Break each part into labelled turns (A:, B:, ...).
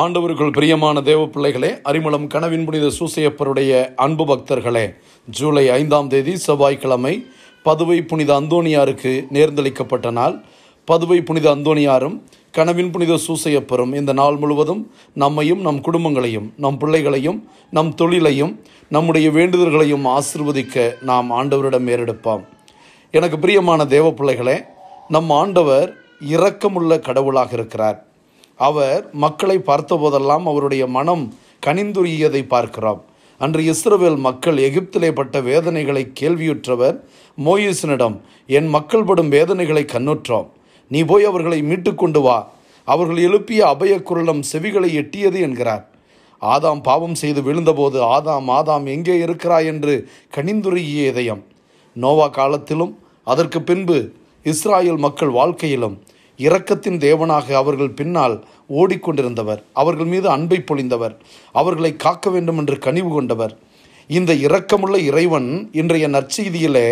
A: ஆண்டவருக்குள் பிரியமான தேவ பிள்ளைகளே அரிமளம் கனவின் புனித சூசையப்பருடைய அன்பு பக்தர்களே ஜூலை ஐந்தாம் தேதி செவ்வாய்க்கிழமை பதுவை புனித அந்தோணியாருக்கு நேர்ந்தளிக்கப்பட்ட நாள் பதுவை புனித அந்தோணியாரும் கனவின் புனித சூசையப்பரும் இந்த நாள் முழுவதும் நம்மையும் நம் குடும்பங்களையும் நம் பிள்ளைகளையும் நம் தொழிலையும் நம்முடைய வேண்டுதல்களையும் ஆசிர்வதிக்க நாம் ஆண்டவரிடம் ஏறெடுப்பாம் எனக்கு பிரியமான தேவ பிள்ளைகளே நம் ஆண்டவர் இரக்கமுள்ள கடவுளாக இருக்கிறார் அவர் மக்களை பார்த்தபோதெல்லாம் அவருடைய மனம் கனிந்துரியதை பார்க்கிறோம் அன்று இஸ்ரவேல் மக்கள் எகிப்திலே பட்ட வேதனைகளை கேள்வியுற்றவர் மோயிசனிடம் என் மக்கள் படும் வேதனைகளை கண்ணுற்றோம் நீ போய் அவர்களை மீட்டு கொண்டு வா அவர்கள் எழுப்பிய அபயக்குரலம் செவிகளை எட்டியது என்கிறார் ஆதாம் பாவம் செய்து விழுந்தபோது ஆதாம் ஆதாம் எங்கே இருக்கிறாய் என்று கனிந்துருகிய இதயம் நோவா காலத்திலும் அதற்கு பின்பு இஸ்ராயல் மக்கள் வாழ்க்கையிலும் இரக்கத்தின் தேவனாக அவர்கள் பின்னால் ஓடிக்கொண்டிருந்தவர் அவர்கள் மீது அன்பை பொழிந்தவர் அவர்களை காக்க வேண்டும் என்று கனிவு கொண்டவர் இந்த இரக்கமுள்ள இறைவன் இன்றைய நற்செய்தியிலே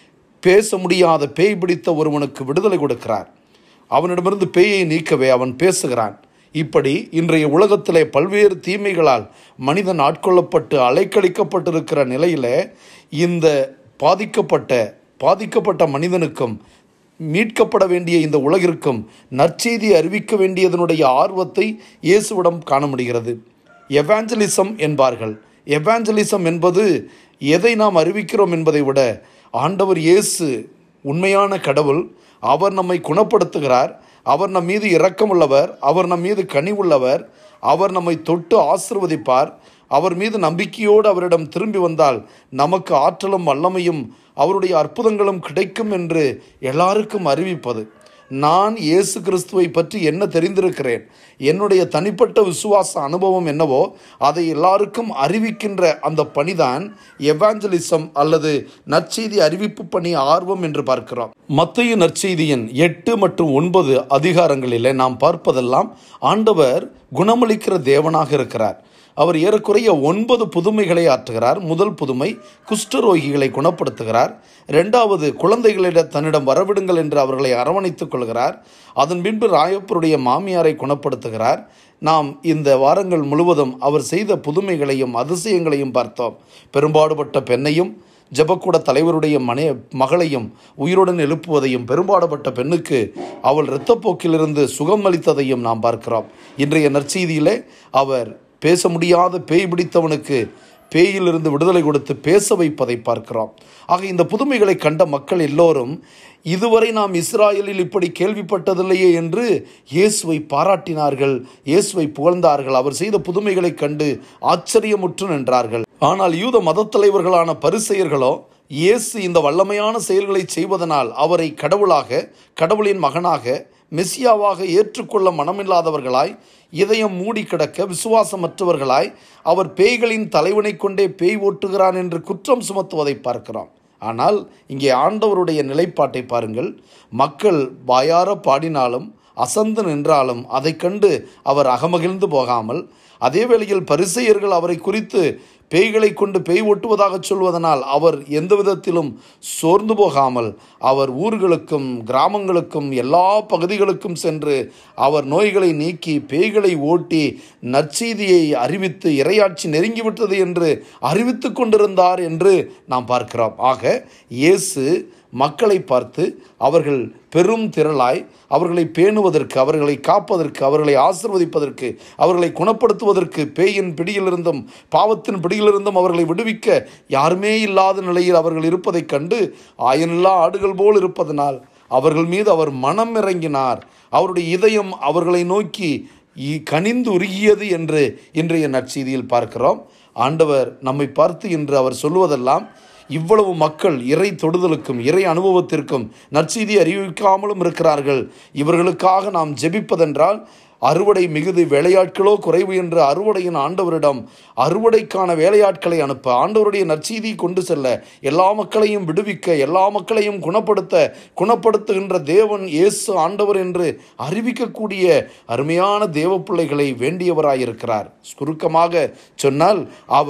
A: பேச முடியாத பேய் பிடித்த ஒருவனுக்கு விடுதலை கொடுக்கிறார் அவனிடமிருந்து பேயை நீக்கவே அவன் பேசுகிறான் இப்படி இன்றைய உலகத்திலே பல்வேறு தீமைகளால் மனிதன் ஆட்கொள்ளப்பட்டு அலைக்கழிக்கப்பட்டிருக்கிற நிலையில இந்த பாதிக்கப்பட்ட பாதிக்கப்பட்ட மனிதனுக்கும் மீட்கப்பட வேண்டிய இந்த உலகிற்கும் நற்செய்தி அறிவிக்க வேண்டியதனுடைய ஆர்வத்தை இயேசுவிடம் காண முடிகிறது எவாஞ்சலிசம் என்பார்கள் எவாஞ்சலிசம் என்பது எதை நாம் அறிவிக்கிறோம் என்பதை விட ஆண்டவர் இயேசு உண்மையான கடவுள் அவர் நம்மை குணப்படுத்துகிறார் அவர் நம் மீது இரக்கமுள்ளவர் அவர் நம் மீது கனிவுள்ளவர் அவர் நம்மை தொட்டு ஆசிர்வதிப்பார் அவர் மீது நம்பிக்கையோடு அவரிடம் திரும்பி வந்தால் நமக்கு ஆற்றலும் வல்லமையும் அவருடைய அற்புதங்களும் கிடைக்கும் என்று எல்லாருக்கும் அறிவிப்பது நான் இயேசு கிறிஸ்துவை பற்றி என்ன தெரிந்திருக்கிறேன் என்னுடைய தனிப்பட்ட விசுவாச அனுபவம் என்னவோ அதை எல்லாருக்கும் அறிவிக்கின்ற அந்த பணிதான் எவாஞ்சலிசம் அல்லது நற்செய்தி அறிவிப்பு பணி ஆர்வம் என்று பார்க்கிறோம் மத்திய நற்செய்தியின் எட்டு மற்றும் ஒன்பது அதிகாரங்களிலே நாம் பார்ப்பதெல்லாம் ஆண்டவர் குணமளிக்கிற தேவனாக இருக்கிறார் அவர் ஏறக்குறைய ஒன்பது புதுமைகளை ஆற்றுகிறார் முதல் புதுமை குஷ்டரோகிகளை குணப்படுத்துகிறார் இரண்டாவது குழந்தைகளிடம் தன்னிடம் வரவிடுங்கள் என்று அவர்களை அரவணைத்துக் கொள்கிறார் அதன் பின்பு ராயப்பருடைய மாமியாரை குணப்படுத்துகிறார் நாம் இந்த வாரங்கள் முழுவதும் அவர் செய்த புதுமைகளையும் அதிசயங்களையும் பார்த்தோம் பெரும்பாடுபட்ட பெண்ணையும் ஜபக்கூட தலைவருடைய மனை மகளையும் உயிருடன் எழுப்புவதையும் பெரும்பாடுபட்ட பெண்ணுக்கு அவள் இரத்தப்போக்கிலிருந்து சுகம் அளித்ததையும் நாம் பார்க்கிறோம் இன்றைய நற்செய்தியிலே அவர் பேச முடியாத பேய் பிடித்தவனுக்கு பேயிலிருந்து விடுதலை கொடுத்து பேச வைப்பதை பார்க்கிறோம் ஆக இந்த புதுமைகளை கண்ட மக்கள் எல்லோரும் இதுவரை நாம் இஸ்ராயலில் இப்படி கேள்விப்பட்டதில்லையே என்று இயேசுவை பாராட்டினார்கள் இயேசுவை புகழ்ந்தார்கள் அவர் செய்த புதுமைகளைக் கண்டு ஆச்சரியமுற்று நின்றார்கள் ஆனால் யூத மதத் தலைவர்களான பரிசெயர்களோ இயேசு இந்த வல்லமையான செயல்களை செய்வதனால் அவரை கடவுளாக கடவுளின் மகனாக மெஸ்ஸியாவாக ஏற்றுக்கொள்ள மனமில்லாதவர்களாய் இதயம் மூடி கிடக்க விசுவாசமற்றவர்களாய் அவர் பேய்களின் தலைவனை கொண்டே பேய் ஓட்டுகிறான் என்று குற்றம் சுமத்துவதை பார்க்கிறோம் ஆனால் இங்கே ஆண்டவருடைய நிலைப்பாட்டை பாருங்கள் மக்கள் வாயார பாடினாலும் அசந்து நின்றாலும் அதை கண்டு அவர் அகமகிழ்ந்து போகாமல் அதே வேளையில் பரிசெயர்கள் அவரை குறித்து பேய்களை கொண்டு பேய் ஒட்டுவதாக சொல்வதனால் அவர் எந்த விதத்திலும் சோர்ந்து போகாமல் அவர் ஊர்களுக்கும் கிராமங்களுக்கும் எல்லா பகுதிகளுக்கும் சென்று அவர் நோய்களை நீக்கி பேய்களை ஓட்டி நற்செய்தியை அறிவித்து இரையாட்சி நெருங்கிவிட்டது என்று அறிவித்து கொண்டிருந்தார் என்று நாம் பார்க்கிறோம் ஆக இயேசு மக்களை பார்த்து அவர்கள் பெரும் திரளாய் அவர்களை பேணுவதற்கு அவர்களை காப்பதற்கு அவர்களை ஆசிர்வதிப்பதற்கு அவர்களை குணப்படுத்துவதற்கு பேயின் பிடியிலிருந்தும் பாவத்தின் பிடியிலிருந்தும் அவர்களை விடுவிக்க யாருமே இல்லாத நிலையில் அவர்கள் இருப்பதைக் கண்டு ஆயனில்லா ஆடுகள் போல் இருப்பதனால் அவர்கள் மீது அவர் மனம் இறங்கினார் அவருடைய இதயம் அவர்களை நோக்கி இ- கனிந்து உருகியது என்று இன்றைய நற்செய்தியில் பார்க்கிறோம் ஆண்டவர் நம்மை பார்த்து இன்று அவர் சொல்லுவதெல்லாம் இவ்வளவு மக்கள் இறை தொடுதலுக்கும் இறை அனுபவத்திற்கும் நற்செய்தி அறிவிக்காமலும் இருக்கிறார்கள் இவர்களுக்காக நாம் ஜெபிப்பதென்றால் அறுவடை மிகுதி வேலையாட்களோ குறைவு என்று அறுவடையின் ஆண்டவரிடம் அறுவடைக்கான வேலையாட்களை அனுப்ப ஆண்டவருடைய நற்செய்தி கொண்டு செல்ல எல்லா மக்களையும் விடுவிக்க எல்லா மக்களையும் குணப்படுத்த குணப்படுத்துகின்ற தேவன் இயேசு ஆண்டவர் என்று அறிவிக்கக்கூடிய அருமையான தேவ பிள்ளைகளை வேண்டியவராயிருக்கிறார் சுருக்கமாக சொன்னால் அவர்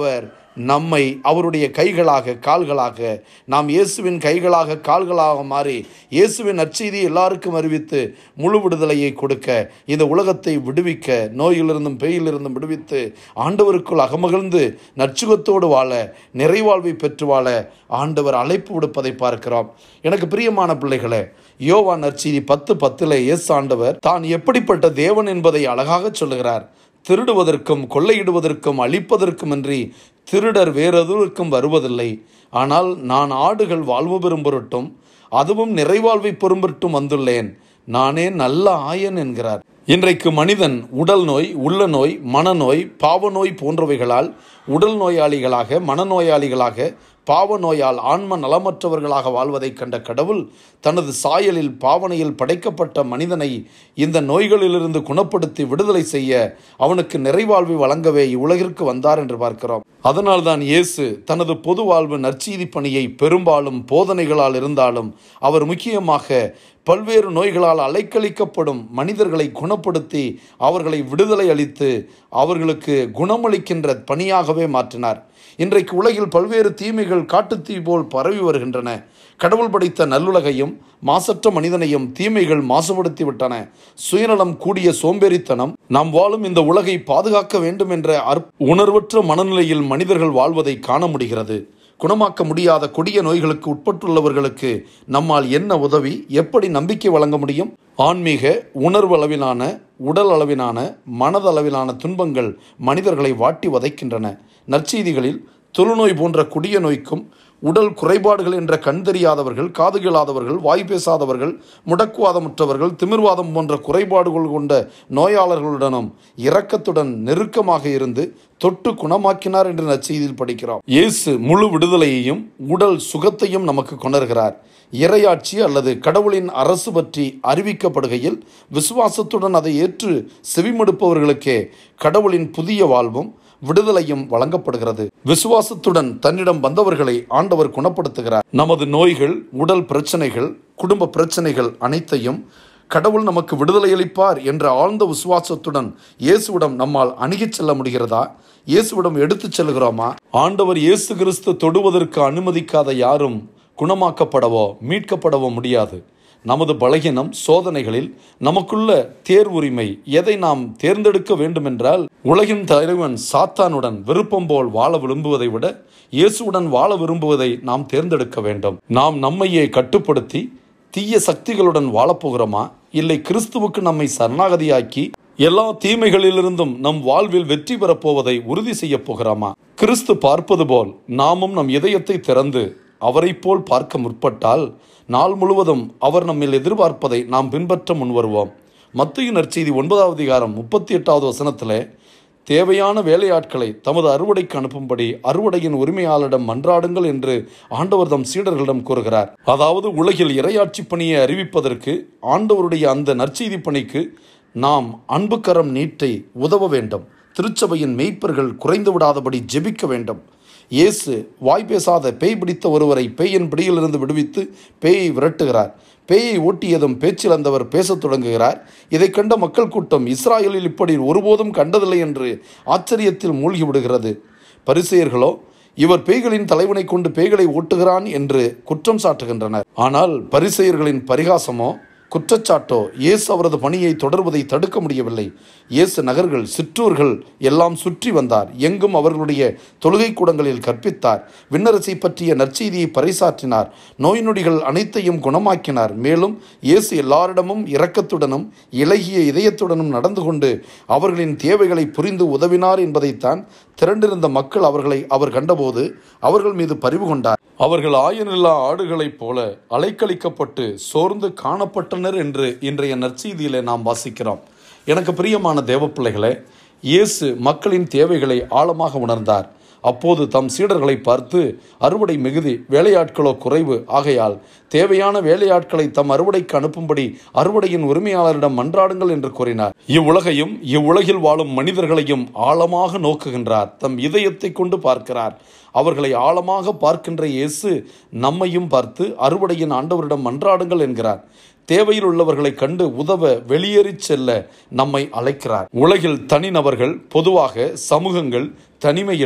A: நம்மை அவருடைய கைகளாக கால்களாக நாம் இயேசுவின் கைகளாக கால்களாக மாறி இயேசுவின் நற்செய்தி எல்லாருக்கும் அறிவித்து முழு விடுதலையை கொடுக்க இந்த உலகத்தை விடுவிக்க நோயிலிருந்தும் பேயிலிருந்தும் விடுவித்து ஆண்டவருக்குள் அகமகிழ்ந்து நற்சுகத்தோடு வாழ நிறைவாழ்வை பெற்று வாழ ஆண்டவர் அழைப்பு விடுப்பதை பார்க்கிறோம் எனக்கு பிரியமான பிள்ளைகளே யோவா நற்செய்தி பத்து பத்தில் இயேசு ஆண்டவர் தான் எப்படிப்பட்ட தேவன் என்பதை அழகாக சொல்லுகிறார் திருடுவதற்கும் கொள்ளையிடுவதற்கும் அழிப்பதற்குமின்றி திருடர் வேறெதற்கும் வருவதில்லை ஆனால் நான் ஆடுகள் வாழ்வு பெறும் பொருட்டும் அதுவும் நிறைவாழ்வை பெறும்பொருட்டும் வந்துள்ளேன் நானே நல்ல ஆயன் என்கிறார் இன்றைக்கு மனிதன் உடல் நோய் உள்ள நோய் மனநோய் பாவ நோய் போன்றவைகளால் உடல் நோயாளிகளாக மனநோயாளிகளாக பாவ நோயால் ஆன்ம நலமற்றவர்களாக வாழ்வதைக் கண்ட கடவுள் தனது சாயலில் பாவனையில் படைக்கப்பட்ட மனிதனை இந்த நோய்களிலிருந்து குணப்படுத்தி விடுதலை செய்ய அவனுக்கு நிறைவாழ்வை வழங்கவே இவ்வுலகிற்கு வந்தார் என்று பார்க்கிறோம் அதனால்தான் இயேசு தனது பொது வாழ்வு நற்செய்தி பணியை பெரும்பாலும் போதனைகளால் இருந்தாலும் அவர் முக்கியமாக பல்வேறு நோய்களால் அலைக்கழிக்கப்படும் மனிதர்களை குணப்படுத்தி அவர்களை விடுதலை அளித்து அவர்களுக்கு குணமளிக்கின்ற பணியாகவே மாற்றினார் இன்றைக்கு உலகில் பல்வேறு தீமைகள் காட்டுத்தீ போல் பரவி வருகின்றன கடவுள் படைத்த நல்லுலகையும் மாசற்ற மனிதனையும் தீமைகள் மாசுபடுத்தி விட்டன சுயநலம் கூடிய சோம்பேறித்தனம் நாம் வாழும் இந்த உலகை பாதுகாக்க வேண்டும் என்ற அற்- உணர்வற்ற மனநிலையில் மனிதர்கள் வாழ்வதை காண முடிகிறது குணமாக்க முடியாத கொடிய நோய்களுக்கு உட்பட்டுள்ளவர்களுக்கு நம்மால் என்ன உதவி எப்படி நம்பிக்கை வழங்க முடியும் ஆன்மீக உணர்வு அளவிலான உடல் அளவிலான மனதளவிலான துன்பங்கள் மனிதர்களை வாட்டி வதைக்கின்றன நற்செய்திகளில் தொழுநோய் போன்ற கொடிய நோய்க்கும் உடல் குறைபாடுகள் என்ற கண் தெரியாதவர்கள் காது கேளாதவர்கள் வாய் பேசாதவர்கள் முடக்குவாதமுற்றவர்கள் திமிர்வாதம் போன்ற குறைபாடுகள் கொண்ட நோயாளர்களுடனும் இரக்கத்துடன் நெருக்கமாக இருந்து தொட்டு குணமாக்கினார் என்று நற்செய்தியில் படிக்கிறோம் இயேசு முழு விடுதலையையும் உடல் சுகத்தையும் நமக்கு கொணர்கிறார் இறையாட்சி அல்லது கடவுளின் அரசு பற்றி அறிவிக்கப்படுகையில் விசுவாசத்துடன் அதை ஏற்று செவிமடுப்பவர்களுக்கே கடவுளின் புதிய வாழ்வும் விடுதலையும் வழங்கப்படுகிறது விசுவாசத்துடன் தன்னிடம் வந்தவர்களை ஆண்டவர் குணப்படுத்துகிறார் நமது நோய்கள் உடல் பிரச்சனைகள் குடும்ப பிரச்சனைகள் அனைத்தையும் கடவுள் நமக்கு விடுதலை அளிப்பார் என்ற ஆழ்ந்த விசுவாசத்துடன் இயேசுவிடம் நம்மால் அணுகிச் செல்ல முடிகிறதா இயேசுவிடம் எடுத்துச் செல்கிறோமா ஆண்டவர் இயேசு கிறிஸ்து தொடுவதற்கு அனுமதிக்காத யாரும் குணமாக்கப்படவோ மீட்கப்படவோ முடியாது நமது பலகீனம் சோதனைகளில் நமக்குள்ள தேர்வுரிமை எதை நாம் தேர்ந்தெடுக்க வேண்டுமென்றால் உலகின் தலைவன் சாத்தானுடன் விருப்பம் போல் வாழ விரும்புவதை விட இயேசுவுடன் வாழ விரும்புவதை நாம் தேர்ந்தெடுக்க வேண்டும் நாம் நம்மையே கட்டுப்படுத்தி தீய சக்திகளுடன் வாழப்போகிறோமா இல்லை கிறிஸ்துவுக்கு நம்மை சரணாகதியாக்கி எல்லா தீமைகளிலிருந்தும் நம் வாழ்வில் வெற்றி பெறப் போவதை உறுதி செய்யப் போகிறோமா கிறிஸ்து பார்ப்பது போல் நாமும் நம் இதயத்தை திறந்து அவரைப் போல் பார்க்க முற்பட்டால் நாள் முழுவதும் அவர் நம்மில் எதிர்பார்ப்பதை நாம் பின்பற்ற முன்வருவோம் மத்திய நற்செய்தி ஒன்பதாவது அதிகாரம் முப்பத்தி எட்டாவது வசனத்திலே தேவையான வேலையாட்களை தமது அறுவடைக்கு அனுப்பும்படி அறுவடையின் உரிமையாளரிடம் மன்றாடுங்கள் என்று ஆண்டவர் தம் சீடர்களிடம் கூறுகிறார் அதாவது உலகில் இறையாட்சி பணியை அறிவிப்பதற்கு ஆண்டவருடைய அந்த நற்செய்தி பணிக்கு நாம் அன்புக்கரம் நீட்டை உதவ வேண்டும் திருச்சபையின் மெய்ப்பர்கள் குறைந்து விடாதபடி ஜெபிக்க வேண்டும் இயேசு வாய் பேசாத பேய் பிடித்த ஒருவரை பேயின் பிடியிலிருந்து விடுவித்து பேயை விரட்டுகிறார் பேயை ஓட்டியதும் பேச்சிழந்தவர் பேசத் தொடங்குகிறார் இதைக் கண்ட மக்கள் கூட்டம் இஸ்ராயலில் இப்படி ஒருபோதும் கண்டதில்லை என்று ஆச்சரியத்தில் மூழ்கி விடுகிறது பரிசெயர்களோ இவர் பேய்களின் தலைவனை கொண்டு பேய்களை ஓட்டுகிறான் என்று குற்றம் சாட்டுகின்றனர் ஆனால் பரிசெயர்களின் பரிகாசமோ குற்றச்சாட்டோ இயேசு அவரது பணியை தொடர்வதை தடுக்க முடியவில்லை இயேசு நகர்கள் சிற்றூர்கள் எல்லாம் சுற்றி வந்தார் எங்கும் அவர்களுடைய தொழுகை கூடங்களில் கற்பித்தார் விண்ணரசை பற்றிய நற்செய்தியை பறைசாற்றினார் நோய் நொடிகள் அனைத்தையும் குணமாக்கினார் மேலும் இயேசு எல்லாரிடமும் இரக்கத்துடனும் இலகிய இதயத்துடனும் நடந்து கொண்டு அவர்களின் தேவைகளை புரிந்து உதவினார் என்பதைத்தான் திரண்டிருந்த மக்கள் அவர்களை அவர் கண்டபோது அவர்கள் மீது பரிவு கொண்டார் அவர்கள் ஆயனில்லா ஆடுகளைப் போல அலைக்கழிக்கப்பட்டு சோர்ந்து காணப்பட்டனர் என்று இன்றைய நற்செய்தியிலே நாம் வாசிக்கிறோம் எனக்கு பிரியமான தேவப்பிள்ளைகளே இயேசு மக்களின் தேவைகளை ஆழமாக உணர்ந்தார் அப்போது தம் சீடர்களை பார்த்து அறுவடை மிகுதி வேலையாட்களோ குறைவு ஆகையால் தேவையான வேலையாட்களை தம் அறுவடைக்கு அனுப்பும்படி அறுவடையின் உரிமையாளரிடம் மன்றாடுங்கள் என்று கூறினார் இவ்வுலகையும் இவ்வுலகில் வாழும் மனிதர்களையும் ஆழமாக நோக்குகின்றார் தம் இதயத்தை கொண்டு பார்க்கிறார் அவர்களை ஆழமாக பார்க்கின்ற இயேசு நம்மையும் பார்த்து அறுவடையின் ஆண்டவரிடம் மன்றாடுங்கள் என்கிறார் தேவையில் உள்ளவர்களை கண்டு உதவ வெளியேறிச் செல்ல நம்மை அழைக்கிறார் உலகில் தனிநபர்கள் பொதுவாக சமூகங்கள் தனிமையிலும்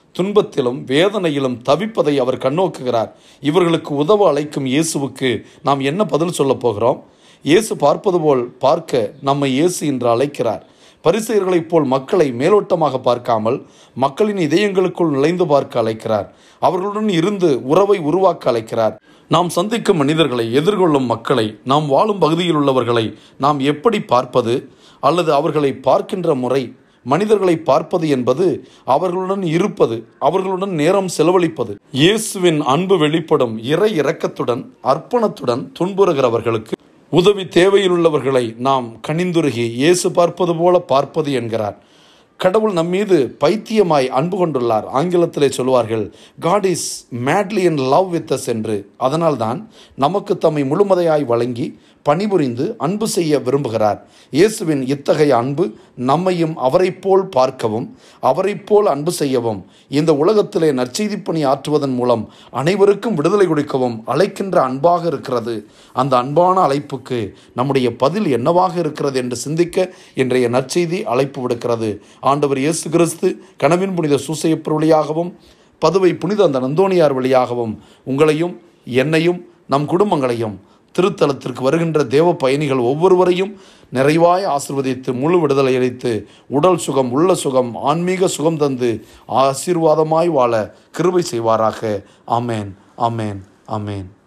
A: துன்பத்திலும் வேதனையிலும் தவிப்பதை அவர் கண்ணோக்குகிறார் இவர்களுக்கு உதவ அழைக்கும் இயேசுவுக்கு நாம் என்ன பதில் சொல்லப் போகிறோம் இயேசு பார்ப்பது போல் பார்க்க நம்மை இயேசு என்று அழைக்கிறார் பரிசெயர்களைப் போல் மக்களை மேலோட்டமாக பார்க்காமல் மக்களின் இதயங்களுக்குள் நுழைந்து பார்க்க அழைக்கிறார் அவர்களுடன் இருந்து உறவை உருவாக்க அழைக்கிறார் நாம் சந்திக்கும் மனிதர்களை எதிர்கொள்ளும் மக்களை நாம் வாழும் பகுதியில் உள்ளவர்களை நாம் எப்படி பார்ப்பது அல்லது அவர்களை பார்க்கின்ற முறை மனிதர்களை பார்ப்பது என்பது அவர்களுடன் இருப்பது அவர்களுடன் நேரம் செலவழிப்பது இயேசுவின் அன்பு வெளிப்படும் இறை இரக்கத்துடன் அர்ப்பணத்துடன் துன்புறுகிறவர்களுக்கு உதவி தேவையிலுள்ளவர்களை நாம் கனிந்துருகி இயேசு பார்ப்பது போல பார்ப்பது என்கிறார் கடவுள் நம் மீது பைத்தியமாய் அன்பு கொண்டுள்ளார் ஆங்கிலத்திலே சொல்வார்கள் God is madly in love with us என்று அதனால்தான் நமக்கு தம்மை முழுமதையாய் வழங்கி பணிபுரிந்து அன்பு செய்ய விரும்புகிறார் இயேசுவின் இத்தகைய அன்பு நம்மையும் அவரைப் போல் பார்க்கவும் அவரைப் போல் அன்பு செய்யவும் இந்த உலகத்திலே நற்செய்தி பணி ஆற்றுவதன் மூலம் அனைவருக்கும் விடுதலை கொடுக்கவும் அழைக்கின்ற அன்பாக இருக்கிறது அந்த அன்பான அழைப்புக்கு நம்முடைய பதில் என்னவாக இருக்கிறது என்று சிந்திக்க இன்றைய நற்செய்தி அழைப்பு விடுக்கிறது ஆண்டவர் இயேசு கிறிஸ்து கனவின் புனித சூசையப்பர் வழியாகவும் பதுவை புனித அந்த நந்தோனியார் வழியாகவும் உங்களையும் என்னையும் நம் குடும்பங்களையும் திருத்தலத்திற்கு வருகின்ற தேவ பயணிகள் ஒவ்வொருவரையும் நிறைவாய் ஆசிர்வதித்து முழு விடுதலை அளித்து உடல் சுகம் உள்ள சுகம் ஆன்மீக சுகம் தந்து ஆசீர்வாதமாய் வாழ கிருபை செய்வாராக ஆமேன் ஆமேன் ஆமேன்